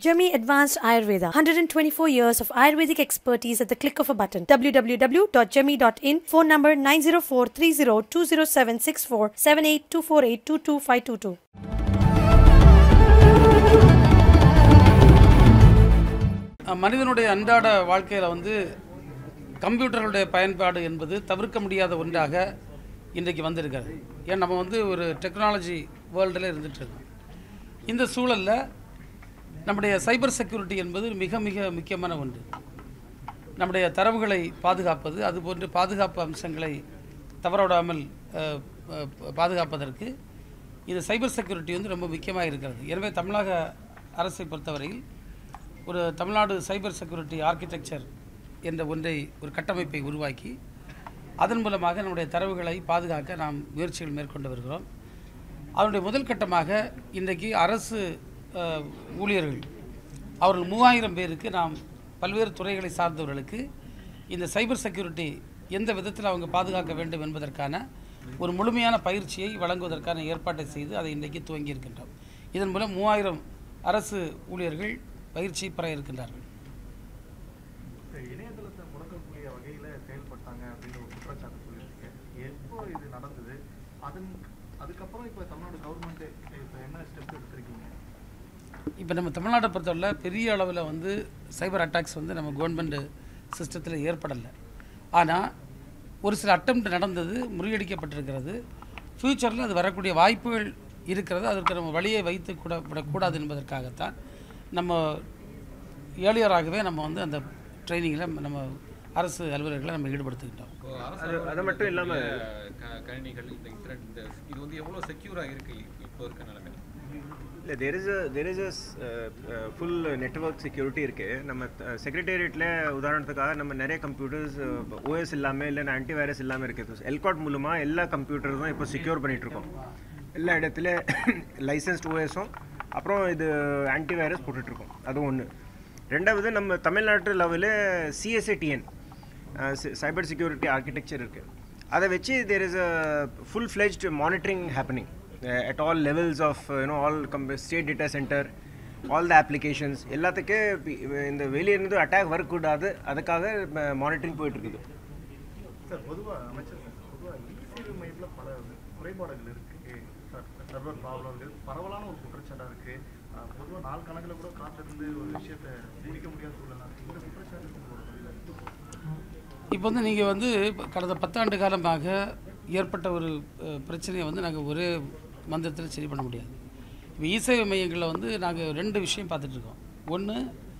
Jami Advanced Ayurveda, 124 years of Ayurvedic expertise at the click of a button. www.jami.in, phone number 90430-20764, 7824822522. அஹ் மனிதனுடைய அன்றாட வாழ்க்கையில் வந்து கம்ப்யூட்டர்களுடைய பயன்பாடு என்பது தவிர்க்க முடியாத ஒன்றாக இன்றைக்கு வந்திருக்கிறது ஏன் நம்ம வந்து ஒரு டெக்னாலஜி வேர்ல்டில் இருந்துட்டு இருக்கோம் இந்த சூழலில் நம்முடைய சைபர் செக்யூரிட்டி என்பது மிக மிக முக்கியமான ஒன்று நம்முடைய தரவுகளை பாதுகாப்பது அதுபோன்று பாதுகாப்பு அம்சங்களை தவறவிடாமல் அஹ், அஹ், பாதுகாப்பதற்கு இது சைபர் செக்யூரிட்டி வந்து ரொம்ப முக்கியமாக இருக்கிறது எனவே தமிழக அரசை பொறுத்தவரையில் ஒரு தமிழ்நாடு சைபர் செக்யூரிட்டி ஆர்கிடெக்சர் என்ற ஒன்றை ஒரு கட்டமைப்பை உருவாக்கி அதன் மூலமாக நம்முடைய தரவுகளை பாதுகாக்க நாம் முயற்சிகள் மேற்கொண்டு வருகிறோம் அதனுடைய முதல் கட்டமாக இன்றைக்கு அரசு அஹ், ஊழியர்கள் அவர்கள் மூவாயிரம் பேருக்கு நாம் பல்வேறு துறைகளை சார்ந்தவர்களுக்கு இந்த சைபர் செக்யூரிட்டி எந்த விதத்தில் அவங்க பாதுகாக்க வேண்டும் என்பதற்கான ஒரு முழுமையான பயிற்சியை வழங்குவதற்கான ஏற்பாட்டை செய்து அதை இன்றைக்கு துவங்கி இருக்கின்றோம் இதன் மூலம் மூவாயிரம் அரசு ஊழியர்கள் பயிற்சி பெற இருக்கின்றார்கள் இந்த இணையதளத்தை முடக்கக்கூடிய வகையில் செயல்பட்டாங்க அப்படின்னு ஒரு குற்றச்சாட்டு சொல்லியிருக்கீங்க எப்போ இது நடந்தது அதன் அதுக்கப்புறம் இப்போ தமிழ்நாடு கவர்மெண்ட் இப்போ என்ன ஸ்டெப் எடுத்திருக்கீங்க இப்போ நம்ம தமிழ்நாட்டை பொறுத்தவரை பெரிய அளவில் வந்து சைபர் அட்டாக்ஸ் வந்து நம்ம கவர்மெண்ட் சிஸ்டத்தில் ஏற்படலை ஆனால் ஒரு சில அட்டம்ப்ட் நடந்தது முறியடிக்கப்பட்டிருக்கிறது ஃப்யூச்சரில் அது வரக்கூடிய வாய்ப்புகள் இருக்கிறது அதற்கு நம்ம வழியை வைத்து கூட விடக்கூடாது என்பதற்காகத்தான் நம்ம ஏழியராகவே நம்ம வந்து அந்த ட்ரைனிங்கில் நம்ம அரசு அலுவலர்களை நம்ம ஈடுபடுத்திக்கிட்டோம் இப்போ அரசு அது- அது மட்டும் இல்லாம- க- கணினிகள் இந்த இன்டர்நெட் இந்த இது வந்து எவ்வளோ செக்யூராக இருக்கு இப்போ இருக்க நிலைமையில் இல்லை there is there is full network security இருக்குது நம்ம செக்ரட்டேரியட்டில் உதாரணத்துக்காக நம்ம நிறைய கம்ப்யூட்டர்ஸ் ஓஎஸ் இல்லாமல் இல்லை ஆன்டி வைரஸ் இல்லாமல் இருக்குது எல்காட் மூலமாக எல்லா கம்ப்யூட்டர்ஸும் இப்போ செக்யூர் பண்ணிகிட்ருக்கோம் எல்லா இடத்துல லைசன்ஸ்ட் ஓஎஸும் அப்புறம் இது ஆன்டி வைரஸ் போட்டுட்ருக்கோம் அது ஒன்று ரெண்டாவது நம்ம தமிழ்நாட்டு லெவலில் சிஎஸ்ஏடிஎன் சைபர் செக்யூரிட்டி ஆர்கிடெக்சர் இருக்குது அதை வச்சு there is a full fledged monitoring happening at all levels of uh, you know all com- state data center all the applications எல்லாத்துக்கு பி- இந்த வெளியிருந்து அட்டாக் வரக்கூடாது அதுக்காக மானிட்டரிங் போயிட்டு இருக்குது சார் பொதுவாக அமைச்சர் சார் பொதுவாக இசைவு மையத்தில் பல குறைபாடுகள் இருக்குது சர்வர் ப்ராப்ளங்கள் பரவலான ஒரு குற்றச்சாட்டாக இருக்குது பொதுவாக நாள் கணக்கில் கூட காத்திருந்து ஒரு விஷயத்தை முடிக்க முடியாத சூழ்நிலை இருக்கு. இந்த குற்றச்சாட்டு உங்களோட பதில் என்ன? இப்போ வந்து நீங்கள் வந்து இப்ப கடந்த பத்தாண்டு காலமாக ஏற்பட்ட ஒரு அஹ், பிரச்சனையை வந்து நாங்கள் ஒரே மந்திரத்தில் சரி பண்ண முடியாது இப்போ இ சேவை மையங்களில் வந்து நாங்கள் ரெண்டு விஷயம் பார்த்துட்ருக்கோம் ஒன்று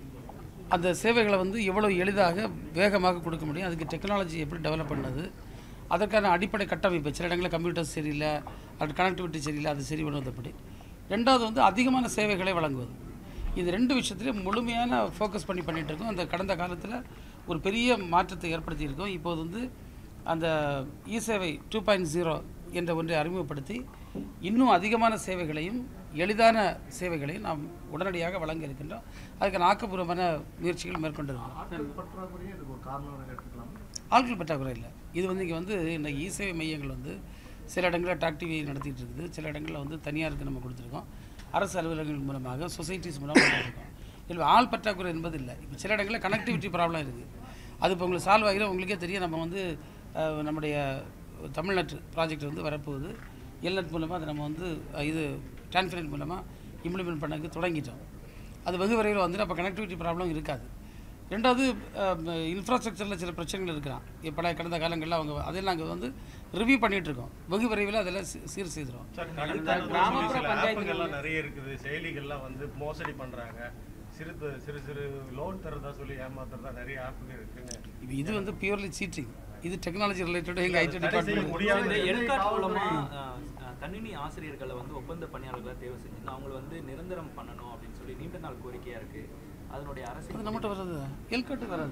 அந்த சேவைகளை வந்து எவ்வளோ எளிதாக வேகமாக கொடுக்க முடியும் அதுக்கு டெக்னாலஜி எப்படி டெவலப் பண்ணது அதற்கான அடிப்படை கட்டமைப்பு சில இடங்களில் கம்ப்யூட்டர் சரியில்லை அது கனெக்டிவிட்டி சரியில்லை அது சரி பண்ணுவது எப்படி ரெண்டாவது வந்து அதிகமான சேவைகளை வழங்குவது இது ரெண்டு விஷயத்துலையும் முழுமையான ஃபோக்கஸ் பண்ணி பண்ணிகிட்டு இருக்கோம் அந்த கடந்த காலத்தில் ஒரு பெரிய மாற்றத்தை ஏற்படுத்தியிருக்கோம் இப்போது வந்து அந்த இ சேவை டூ பாயிண்ட் ஜீரோ என்ற ஒன்றை அறிமுகப்படுத்தி இன்னும் அதிகமான சேவைகளையும் எளிதான சேவைகளையும் நாம் உடனடியாக வழங்க இருக்கின்றோம் அதுக்கான ஆக்கப்பூர்வமான முயற்சிகள் மேற்கொண்டிருக்கிறோம் ஆட்கள் பற்றாக்குறையும் இதுக்கு ஒரு காரணம் எடுத்துக்கலாம் ஆட்கள் பற்றாக்குறை இல்லை இது வந்து இங்கே வந்து இந்த இ சேவை மையங்கள் வந்து சில இடங்களில் டாக் டிவி நடத்திட்டு இருக்குது சில இடங்களில் வந்து தனியாருக்கு நம்ம கொடுத்துருக்கோம் அரசு அலுவலகங்கள் மூலமாக சொசைட்டிஸ் மூலமாக கொடுத்துருக்கோம் இதில் ஆள் பற்றாக்குறை என்பது இல்லை இப்போ சில இடங்களில் கனெக்டிவிட்டி ப்ராப்ளம் இருக்குது அது இப்போ உங்களுக்கு சால்வ் ஆகிடும் உங்களுக்கே தெரியும் நம்ம வந்து அஹ், நம்முடைய தமிழ்நாட்டு ப்ராஜெக்ட் வந்து வரப்போகுது எல்நெட் மூலமாக அதை நம்ம வந்து அஹ், இது டிரான்ஸ்பரண்ட் மூலமாக இம்ப்ளிமெண்ட் பண்ணக்கு தொடங்கிட்டோம் அது வெகு விரைவில் வந்து அப்போ கனெக்டிவிட்டி ப்ராப்ளம் இருக்காது ரெண்டாவது இன்ஃப்ராஸ்ட்ரக்சரில் சில பிரச்சனைகள் இருக்கிறான் பல கடந்த காலங்களில் அவங்க அதெல்லாம் நாங்கள் வந்து ரிவ்யூ பண்ணிகிட்டு இருக்கோம் வெகு விரைவில் அதெல்லாம் சீ- சீர் செய்கிறோம் கிராமப்புற பஞ்சாயத்துகள்லாம் நிறைய இருக்குது செயலிகள்லாம் வந்து மோசடி பண்றாங்க சிறு த- சிறு சிறு லோன் தரதா சொல்லி ஏமாத்துறதா நிறைய ஆப்புங்க இருக்குங்க இப்போ இது வந்து பியூர்லி சீட்டிங் இது டெக்னாலஜி ரிலேட்டட் எங்கள் ஐடி தடை செய்ய டிபார்ட்மெண்ட் முடியாது. இந்த எல்காட் மூலமா அஹ், அஹ், கணினி ஆசிரியர்களை வந்து ஒப்பந்த பணியாளர்களாக தேர்வு செஞ்சு அவங்கள வந்து நிரந்தரம் பண்ணணும் அப்படின்னு சொல்லி நீண்ட நாள் கோரிக்கையா இருக்கு அதனுடைய அது அரசு நம்மகிட்ட வராது எல்கட்டு வராது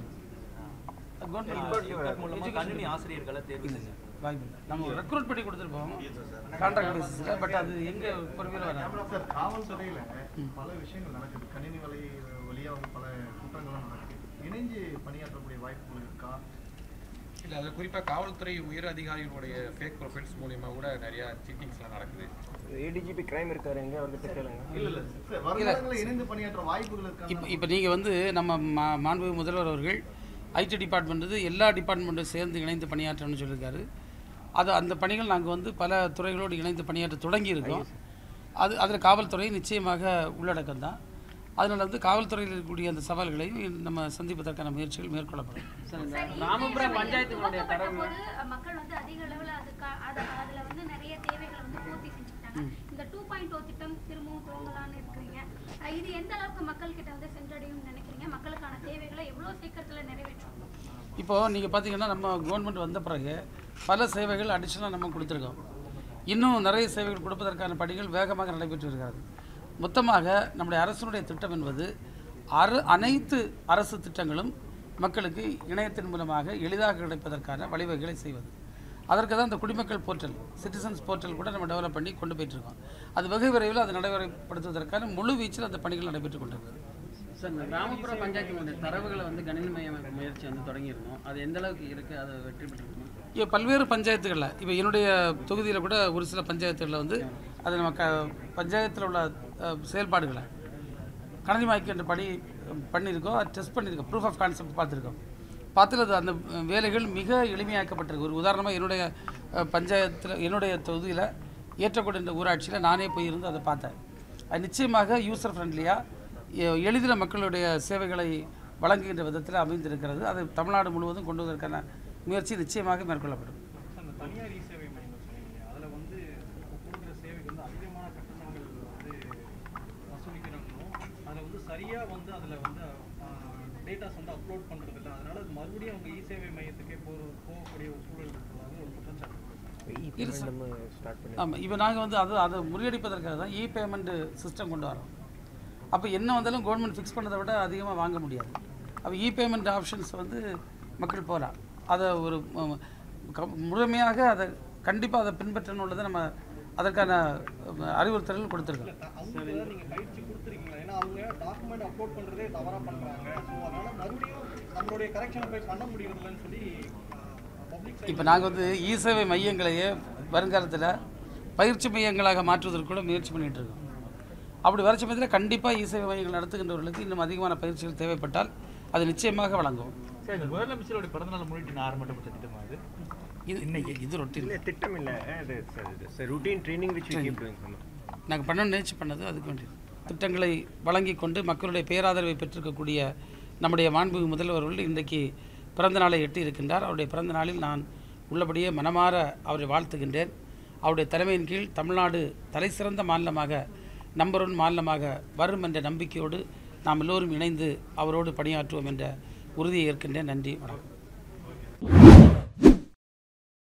அது government எல்காட் மூலமா கணினி ஆசிரியர்களை தேர்வு இல்லை செஞ்சு வாய்ப்பு இல்லை நம்ம ரெக்ரூட் பண்ணி கொடுத்துருப்போம் கான்ட்ராக்ட் பேசிஸில் பட் அது எங்கே பொறுமையில் வராது சார் காவல்துறையில பல விஷயங்கள் நடக்குது கணினி வழி வழியா வந்து பல குற்றங்கள்லாம் நடக்குது இணைஞ்சு பணியாற்றக்கூடிய வாய்ப்புகள் இருக்கா இல்லை அதில் குறிப்பாக காவல்துறை உயர் அதிகாரிகளுடைய ஃபேக் ப்ரொஃபைல்ஸ் மூலியமா கூட நிறைய சீட்டிங்ஸ்லாம் நடக்குது ஏடிஜிபி கிரைம் இருக்காரு எங்க அவர்கிட்ட கேளுங்க இல்ல இல்ல சார் வருங்காலங்களில் இணைந்து பணியாற்ற வாய்ப்புகள் இப்போ இருக்காங்க இப்போ நீங்கள் வந்து நம்ம மா மாண்புமிகு முதல்வர் அவர்கள் ஐடி டிபார்ட்மெண்ட் வந்து எல்லா டிபார்ட்மெண்ட்டும் சேர்ந்து இணைந்து பணியாற்றணும்னு சொல்லியிருக்காரு அது அந்த பணிகள் நாங்கள் வந்து பல துறைகளோடு இணைந்து பணியாற்ற தொடங்கி இருக்கோம் அது அதில் காவல்துறை நிச்சயமாக உள்ளடக்கம் தான் அதனால் வந்து காவல்துறையில் இருக்கக்கூடிய அந்த சவால்களையும் நம்ம சந்திப்பதற்கான முயற்சிகள் மேற்கொள்ளப்படும் சார், இந்த ராமபுர பஞ்சாயத்துகளுடைய தரவு மக்கள் வந்து அதிக அளவில் அதுக்கு அது அதில் வந்து நிறைய தேவைகளை வந்து பூர்த்தி செஞ்சுக்கிட்டாங்க இந்த டூ பாயிண்ட் ஓ திட்டம் திரும்பவும் துவங்கலாம்னு இருக்கிறீங்க அஹ் இது எந்த அளவுக்கு மக்கள் கிட்ட வந்து சென்றடையும்னு நினைக்கிறீங்க மக்களுக்கான தேவைகளை எவ்வளோ சீக்கிரத்தில் நிறைவேற்றும் இப்போது நீங்கள் பார்த்தீங்கன்னா நம்ம கவர்மெண்ட் வந்த பிறகு பல சேவைகள் அடிஷ்னலாக நம்ம கொடுத்துருக்கோம் இன்னும் நிறைய சேவைகள் கொடுப்பதற்கான பணிகள் வேகமாக நடைபெற்று வருகிறது மொத்தமாக நம்முடைய அரசினுடைய திட்டம் என்பது அரு அனைத்து அரசு திட்டங்களும் மக்களுக்கு இணையத்தின் மூலமாக எளிதாக கிடைப்பதற்கான வழிவகைகளை செய்வது அதற்கு தான் இந்த குடிமக்கள் போர்ட்டல் சிட்டிசன்ஸ் போர்ட்டல் கூட நம்ம டெவலப் பண்ணி கொண்டு போயிட்டுருக்கோம் அது வெகு விரைவில் அதை நடைமுறைப்படுத்துவதற்கான முழு வீச்சில் அந்த பணிகள் நடைபெற்று கொண்டிருக்கிறது சார் இந்த கிராமப்புற பஞ்சாயத்துகளுடைய தரவுகளை வந்து கணினிமய முயற்சி வந்து தொடங்கியிருந்தோம் அது எந்த அளவுக்கு இருக்குது அது வெற்றி பெற்றிருக்கணும் இப்போ பல்வேறு பஞ்சாயத்துகளில் இப்போ என்னுடைய தொகுதியில் கூட ஒரு சில பஞ்சாயத்துகளில் வந்து அது நம்ம க பஞ்சாயத்தில் உள்ள அஹ், செயல்பாடுகளை கணனிமாய்க்கின்ற பணி பண்ணியிருக்கோம் அது டெஸ்ட் பண்ணியிருக்கோம் ப்ரூஃப் ஆஃப் கான்செப்ட் பார்த்துருக்கோம் பார்த்துல அது அந்த அஹ், வேலைகள் மிக எளிமையாக்கப்பட்டிருக்கு ஒரு உதாரணமாக என்னுடைய அஹ், பஞ்சாயத்தில் என்னுடைய தொகுதியில் ஏற்றக்கூடிய இந்த ஊராட்சியில் நானே போய் இருந்து அதை பார்த்தேன் அது நிச்சயமாக யூசர் ஃப்ரெண்ட்லியாக எளிதில் மக்களுடைய சேவைகளை வழங்குகின்ற விதத்தில் அமைந்திருக்கிறது அது தமிழ்நாடு முழுவதும் கொண்டு வருவதற்கான முயற்சி நிச்சயமாக மேற்கொள்ளப்படும் அந்த தனியார் இ சேவை மையம் சொன்னீங்க அதில் வந்து இப்போ கொடுக்குற சேவைக்கு வந்து அதிகமான கட்டணங்கள் வந்து வசூலிக்கிறாங்களும் அதில் வந்து சரியாக வந்து அதில் வந்து டேட்டாஸ் வந்து அப்லோட் பண்ணுறது இல்லை அதனால அது மறுபடியும் அவங்க இ சேவை மையத்துக்கே போகிற போகக்கூடிய ஒரு சூழல் இருக்கிறதாக ஒரு குற்றச்சாட்டு இருக்கு. இரு சார். நம்ம ஸ்டார்ட் பண்ணி ஆமாம் இப்போ நாங்கள் வந்து அது அதை முறியடிப்பதற்காக தான் இ பேமெண்ட் சிஸ்டம் கொண்டு வரோம் அப்போ என்ன வந்தாலும் கவர்மெண்ட் ஃபிக்ஸ் பண்ணதை விட அதிகமாக வாங்க முடியாது அப்போ இ பேமெண்ட் ஆப்ஷன்ஸ் வந்து மக்கள் போகலாம் அதை ஒரு ம், க- முழுமையாக அதை கண்டிப்பாக அதை பின்பற்றணும் உள்ளதை நம்ம அதற்கான ம், அறிவுறுத்தல்கள் கொடுத்துருக்கோம் அவங்களுக்கு ஏதாவது நீங்கள் பயிற்சி கொடுத்துருக்கீங்களா ஏன்னா அவங்க டாக்குமெண்ட் அப்லோட் பண்ணுறதே தவறாக பண்ணுறாங்க ஸோ அதனால் மறுபடியும் நம்மளுடைய கரெக்ஷனை போய் பண்ண முடியறதில்லன்னு சொல்லி பப்ளிக் இப்போ நாங்கள் வந்து இ சேவை மையங்களையே வருங்காலத்தில் பயிற்சி மையங்களாக மாற்றுவதற்கு கூட முயற்சி பண்ணிகிட்டு இருக்கோம் அப்படி வர சமயத்தில் கண்டிப்பாக இ சேவை மையங்கள் நடத்துகின்றவர்களுக்கு இன்னும் அதிகமான பயிற்சிகள் தேவைப்பட்டால் அது நிச்சயமாக வழங்கும் சார் இந்த முதலமைச்சரோட பிறந்தநாள் முன்னிட்டு நான் ஆரம்பிக்கப்பட்ட திட்டமா இது இது இன்னைக்கு இது ரொட்டீன் இல்லை திட்டம் இல்லை அது routine training which we keep doing நாங்கள் பண்ண நினைச்சு பண்ணது அதுக்கு வேண்டியது திட்டங்களை வழங்கி கொண்டு மக்களுடைய பேராதரவை பெற்றிருக்கக்கூடிய நம்முடைய மாண்புமிகு முதல்வர் அவர்கள் இன்றைக்கு பிறந்த நாளை எட்டி இருக்கின்றார் அவருடைய பிறந்த நாளில் நான் உள்ளபடியே மனமாற அவரை வாழ்த்துகின்றேன் அவருடைய தலைமையின் கீழ் தமிழ்நாடு தலைசிறந்த மாநிலமாக நம்பர் ஒன் மாநிலமாக வரும் என்ற நம்பிக்கையோடு நாம் எல்லோரும் இணைந்து அவரோடு பணியாற்றுவோம் என்ற உறுதியை ஏற்கின்றேன் நன்றி வணக்கம்